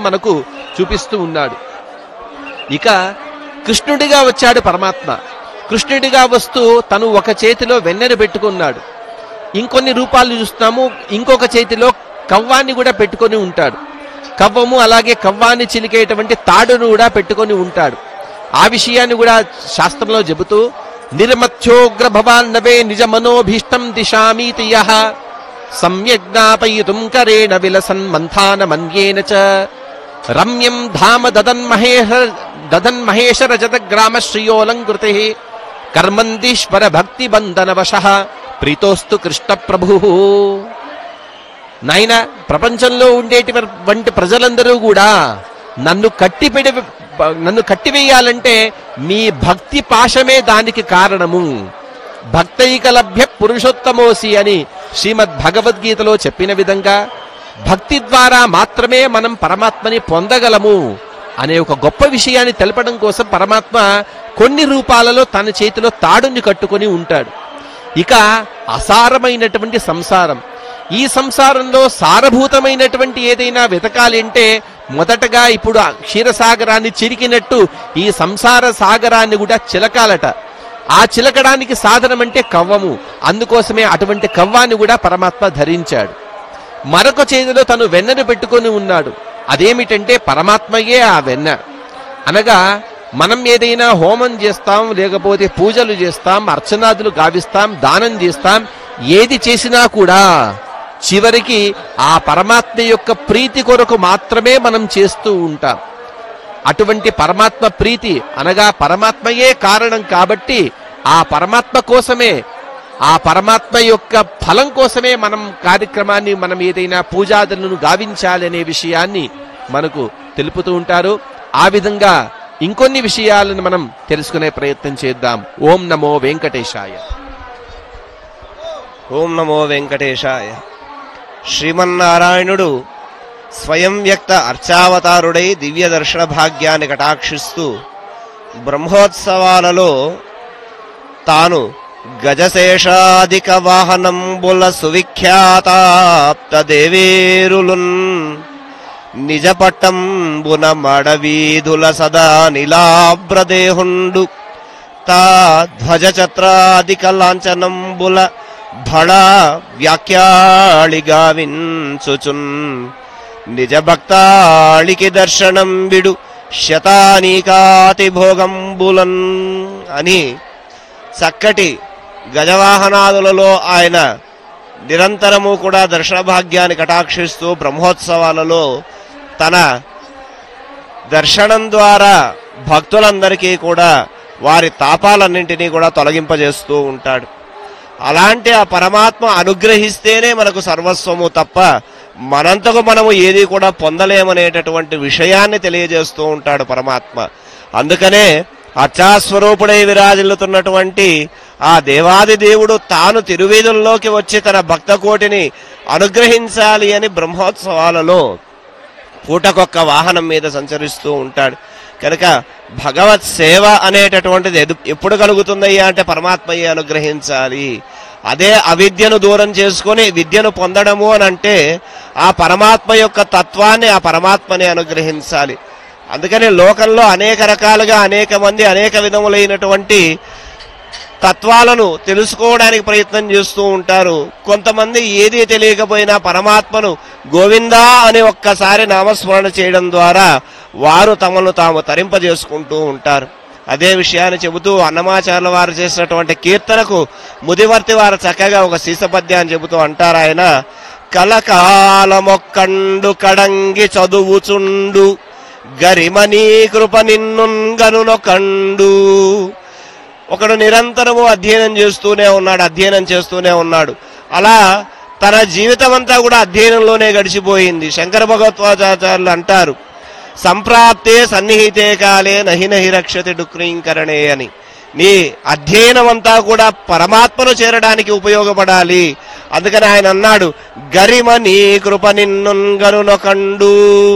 మనకు చూపిస్తూ ఉన్నాడు ఇక కృష్ణుడిగా వచ్చాడు పరమాత్మ కృష్ణుడిగా వస్తూ తను ఒక చేతిలో వెన్నెను పెట్టుకున్నాడు ఇంకొన్ని రూపాలు చూస్తాము ఇంకొక చేతిలో కవ్వాన్ని కూడా పెట్టుకొని ఉంటాడు కవ్వము అలాగే కవ్వాన్ని చిలికేటువంటి తాడును కూడా పెట్టుకొని ఉంటాడు ఆ విషయాన్ని కూడా శాస్త్రంలో చెబుతూ నిర్మత్యోగ్ర భవాన్నవే నిజ మనోభీష్టం దిశామీతి యః సమ్యజ్ఞాపయితుం కరేణ విలసన్ మంథాన మన్యేన చ రమ్యం ధామ దదన్ మహేష దదన్ మహేష రజత గ్రామ శ్రియోలంకృతి కర్మందీశ్వర భక్తి బంధన వశ ప్రీతోస్తు కృష్ణ ప్రభు నాయన ప్రపంచంలో ఉండేటువంటి ప్రజలందరూ కూడా నన్ను కట్టిపెడి నన్ను కట్టివేయాలంటే మీ భక్తి పాశమే దానికి కారణము భక్తైకలభ్య పురుషోత్తమోసి అని శ్రీమద్ భగవద్గీతలో చెప్పిన విధంగా భక్తి ద్వారా మాత్రమే మనం పరమాత్మని పొందగలము అనే ఒక గొప్ప విషయాన్ని తెలపడం కోసం పరమాత్మ కొన్ని రూపాలలో తన చేతిలో తాడుని కట్టుకొని ఉంటాడు ఇక అసారమైనటువంటి సంసారం ఈ సంసారంలో సారభూతమైనటువంటి ఏదైనా వెతకాలి అంటే మొదటగా ఇప్పుడు ఆ క్షీరసాగరాన్ని చిరికినట్టు ఈ సంసార సాగరాన్ని కూడా చిలకాలట ఆ చిలకడానికి సాధనం అంటే కవ్వము అందుకోసమే అటువంటి కవ్వాన్ని కూడా పరమాత్మ ధరించాడు మరొక చేతిలో తను వెన్నను పెట్టుకొని ఉన్నాడు అదేమిటంటే పరమాత్మయే ఆ వెన్న అనగా మనం ఏదైనా హోమం చేస్తాం లేకపోతే పూజలు చేస్తాం అర్చనాదులు గావిస్తాం దానం చేస్తాం ఏది చేసినా కూడా చివరికి ఆ పరమాత్మ యొక్క ప్రీతి కొరకు మాత్రమే మనం చేస్తూ ఉంటాం అటువంటి పరమాత్మ ప్రీతి అనగా పరమాత్మయే కారణం కాబట్టి ఆ పరమాత్మ కోసమే ఆ పరమాత్మ యొక్క ఫలం కోసమే మనం కార్యక్రమాన్ని మనం ఏదైనా పూజాదులను గావించాలి అనే విషయాన్ని మనకు తెలుపుతూ ఉంటారు ఆ విధంగా ఇంకొన్ని విషయాలను మనం తెలుసుకునే ప్రయత్నం చేద్దాం ఓం నమో వెంకటేశాయ ఓం నమో వెంకటేశాయ శ్రీమన్నారాయణుడు స్వయం వ్యక్త అర్చావతారుడై దివ్య దర్శన భాగ్యాన్ని కటాక్షిస్తూ బ్రహ్మోత్సవాలలో తాను గజశేషాధిక వాహనంబుల సువిఖ్యాతాప్త దేవేరులున్ నిజ పట్టంబున మడవీధుల సదా నిలాభ్రదేహుండు తా ధ్వజ చత్రాధిక లాంఛనంబుల భళ వ్యాఖ్యాళిగా వించుచున్ నిజ భక్తాళికి దర్శనం విడు శతానీకాతి భోగంబులన్ అని చక్కటి గజవాహనాదులలో ఆయన నిరంతరము కూడా దర్శన భాగ్యాన్ని కటాక్షిస్తూ బ్రహ్మోత్సవాలలో తన దర్శనం ద్వారా భక్తులందరికీ కూడా వారి తాపాలన్నింటినీ కూడా తొలగింపజేస్తూ ఉంటాడు అలాంటి ఆ పరమాత్మ అనుగ్రహిస్తేనే మనకు సర్వస్వము తప్ప మనంతకు మనము ఏది కూడా పొందలేమనేటటువంటి విషయాన్ని తెలియజేస్తూ ఉంటాడు పరమాత్మ అందుకనే అర్చాస్వరూపుడై విరాజిల్లుతున్నటువంటి ఆ దేవాది దేవుడు తాను తిరువీధుల్లోకి వచ్చి తన భక్త కోటిని అనుగ్రహించాలి అని బ్రహ్మోత్సవాలలో పూటకొక్క వాహనం మీద సంచరిస్తూ ఉంటాడు కనుక భగవత్ సేవ అనేటటువంటిది ఎదు- ఎప్పుడు కలుగుతుందయ్యా అంటే పరమాత్మయ్య అనుగ్రహించాలి అదే అవిద్యను దూరం చేసుకొని విద్యను పొందడము అని అంటే ఆ పరమాత్మ యొక్క తత్వాన్ని ఆ పరమాత్మని అనుగ్రహించాలి అందుకని లోకంలో అనేక రకాలుగా అనేక మంది అనేక విధములైనటువంటి తత్వాలను తెలుసుకోవడానికి ప్రయత్నం చేస్తూ ఉంటారు కొంతమంది ఏదీ తెలియకపోయినా పరమాత్మను గోవిందా అని ఒక్కసారి నామస్మరణ చేయడం ద్వారా వారు తమను తాము తరింపజేసుకుంటూ ఉంటారు అదే విషయాన్ని చెబుతూ అన్నమాచార్యుల వారు చేసినటువంటి కీర్తనకు ముదివర్తి వారు చక్కగా ఒక శీసపద్యాన్ని చెబుతూ అంటారు ఆయన కలకాలమొక్కండు కడంగి చదువుచుండు గరిమనీ కృప నిన్నుంగనునొకండు ఒకడు నిరంతరము అధ్యయనం చేస్తూనే ఉన్నాడు అధ్యయనం చేస్తూనే ఉన్నాడు అలా తన జీవితం అంతా కూడా అధ్యయనంలోనే గడిచిపోయింది శంకర భగవత్వాచార్యులు అంటారు సంప్రాప్తే సన్నిహితే కాలే నహి నహి రక్షతి డుక్రీంకరణే అని నీ అధ్యయనం అంతా కూడా పరమాత్మను చేరడానికి ఉపయోగపడాలి అందుకని ఆయన అన్నాడు గరిమ నీ కృప నిన్నుంగనునొకండు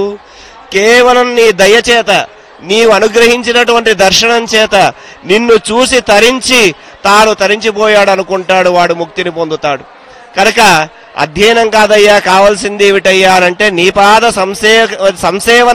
కేవలం నీ దయచేత నీవు అనుగ్రహించినటువంటి దర్శనం చేత నిన్ను చూసి తరించి తాను తరించిపోయాడు అనుకుంటాడు వాడు ముక్తిని పొందుతాడు కనుక అధ్యయనం కాదయ్యా కావాల్సింది ఏమిటయ్యా అంటే నీ పాద సంసే సంసేవన